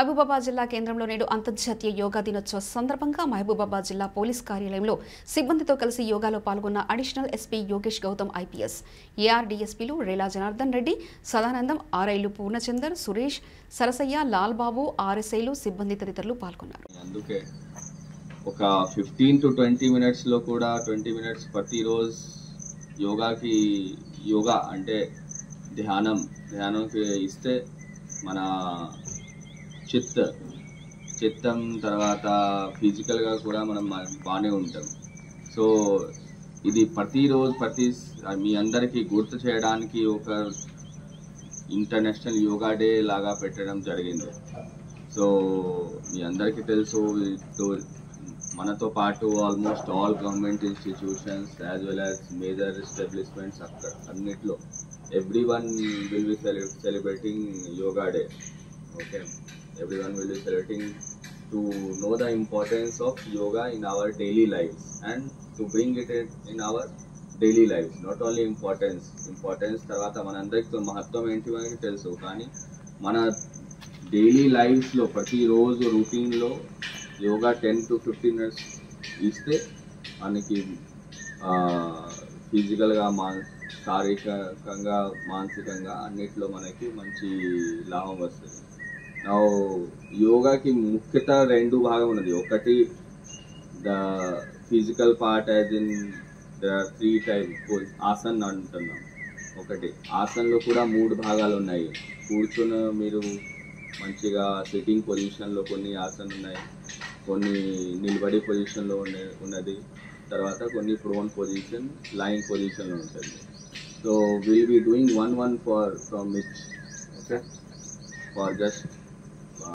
మహబూబాబాద్ జిల్లా కేంద్రంలో నేడు అంతర్జాతీయ యోగా దినోత్సవ సందర్భంగా మహబూబాబాద్ జిల్లా పోలీస్ కార్యాలయంలో సిబ్బందితో కలిసి యోగాలో పాల్గొన్న additional SP Yogesh Gautam IPS ఏఆర్డీఎస్పీలు రేలా జనార్దన్ రెడ్డి సదానందం ఆర్ఐలు పూర్ణచందర్ సురేష్ సరసయ్య లాల్ బాబు ఆర్ఎస్ఐలు సిబ్బంది తదితరులు పాల్గొన్నారు అందుకే ఒక ఫిఫ్టీన్ టు ట్వంటీ మినిట్స్లో కూడా ట్వంటీ మినిట్స్ ప్రతిరోజు యోగాకి యోగా అంటే ధ్యానం ధ్యానంకి ఇస్తే మన చిత్ చిత్తం తర్వాత ఫిజికల్గా కూడా మనం మా- బాగానే ఉంటాం సో ఇది ప్రతిరోజు ప్రతి మీ అందరికీ గుర్తు చేయడానికి ఒక ఇంటర్నేషనల్ యోగా డే లాగా పెట్టడం జరిగింది సో మీ అందరికీ తెలుసు ఇటు మనతో పాటు almost all government institutions as well as major establishments అక్కడ అన్నిట్లో everyone will be celebrating yoga day okay everyone will be celebrating to know the importance of yoga in our daily life and to bring it in our daily life not only importance importance తర్వాత మనందరికీ మహత్వం ఏంటి మనకి తెలుసు కానీ మన daily లైఫ్లో ప్రతిరోజు రొటీన్లో yoga ten to fifteen minutes ఇస్తే మనకి ఫిజికల్గా మా శారీరకంగా మానసికంగా అన్నిట్లో మనకి మంచి లాభం వస్తుంది నా యోగాకి ముఖ్యత రెండు భాగం ఉన్నది ఒకటి the physical part as in the three type asan అంటున్నాం ఒకటి ఆసన్లో కూడా మూడు భాగాలు ఉన్నాయి కూర్చుని మీరు మంచిగా సిట్టింగ్ పొజిషన్లో కొన్ని ఆసన్ ఉన్నాయి కొన్ని నిలబడి పొజిషన్లో ఉన్న ఉన్నది తర్వాత కొన్ని ప్రోన్ పొజిషన్ లైన్ పొజిషన్లో ఉంటుంది so will be doing one one for from which okay for just